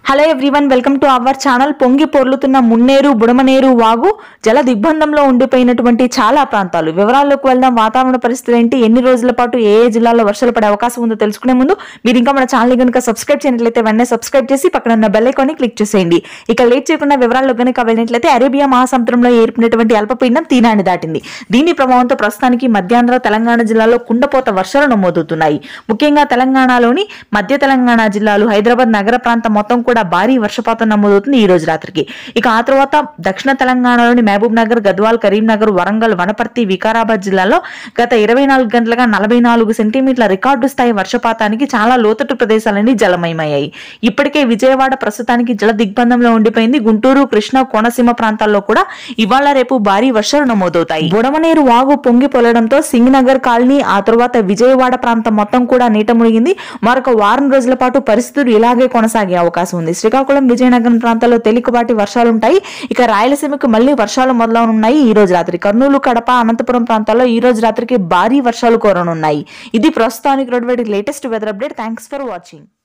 hello everyone welcome to our channel పొంగి పొర్లుతున్న మున్నేరు బుడమనేరు వాగు జల దిగ్బంధంలో ఉండిపోయినటువంటి చాలా ప్రాంతాలు వివరాల్లోకి వెళ్దాం వాతావరణ పరిస్థితులు ఏంటి ఎన్ని రోజుల పాటు ఏ ఏ జిల్లాల్లో వర్షాలు పడే అవకాశం ఉందో తెలుసుకునే ముందు మీరు ఇంకా మన ఛానల్ కనుక సబ్స్క్రైబ్ చేయనట్లయితే వెంటనే సబ్స్క్రైబ్ చేసి పక్కన ఉన్న బెల్ ఐకాన్ని క్లిక్ చేసేయండి ఇక లేట్ చేయకుండా వివరాల్లో కనుక వెళ్ళినట్లయితే అరేబియా మహాసముద్రంలో ఏర్పడినటువంటి అల్పపీడనం తీనాన్ని దాటింది దీని ప్రభావంతో ప్రస్తుతానికి మధ్యాంధ్ర తెలంగాణ జిల్లాలో కుండపోత వర్షాలు నమోదవుతున్నాయి ముఖ్యంగా తెలంగాణలోని మధ్య తెలంగాణ జిల్లాలు హైదరాబాద్ నగర ప్రాంతం మొత్తం కూడా భారీ వర్షపాతం నమోదవుతుంది ఈ రోజు రాత్రికి ఇక ఆ తర్వాత దక్షిణ తెలంగాణలోని మహబూబ్ నగర్ గద్వాల్ కరీంనగర్ వరంగల్ వనపర్తి వికారాబాద్ జిల్లాలో గత ఇరవై నాలుగు గంటలుగా నలభై నాలుగు సెంటీమీటర్ల రికార్డు స్థాయి వర్షపాతానికి చాలా లోతట్టు ప్రదేశాలన్నీ జలమయమయ్యాయి ఇప్పటికే విజయవాడ ప్రస్తుతానికి జల దిగ్బంధంలో ఉండిపోయింది గుంటూరు కృష్ణా కోనసీమ ప్రాంతాల్లో కూడా ఇవాళ రేపు భారీ వర్షాలు నమోదవుతాయి బుడమనేరు వాగు పొంగి పొలడంతో సింగ్ నగర్ కాలనీ ఆ తర్వాత విజయవాడ ప్రాంతం మొత్తం కూడా నీట మునిగింది మరొక వారం రోజుల పాటు పరిస్థితులు ఇలాగే కొనసాగే అవకాశం ఉంది శ్రీకాకుళం విజయనగరం ప్రాంతాల్లో తేలికపాటి వర్షాలు ఉంటాయి ఇక రాయలసీమకు మళ్ళీ వర్షాలు మొదలవనున్నాయి ఈ రోజు రాత్రి కర్నూలు కడప అనంతపురం ప్రాంతాల్లో ఈ రోజు రాత్రికి భారీ వర్షాలు కోరనున్నాయి ఇది ప్రస్తుతానికి latest weather update thanks for watching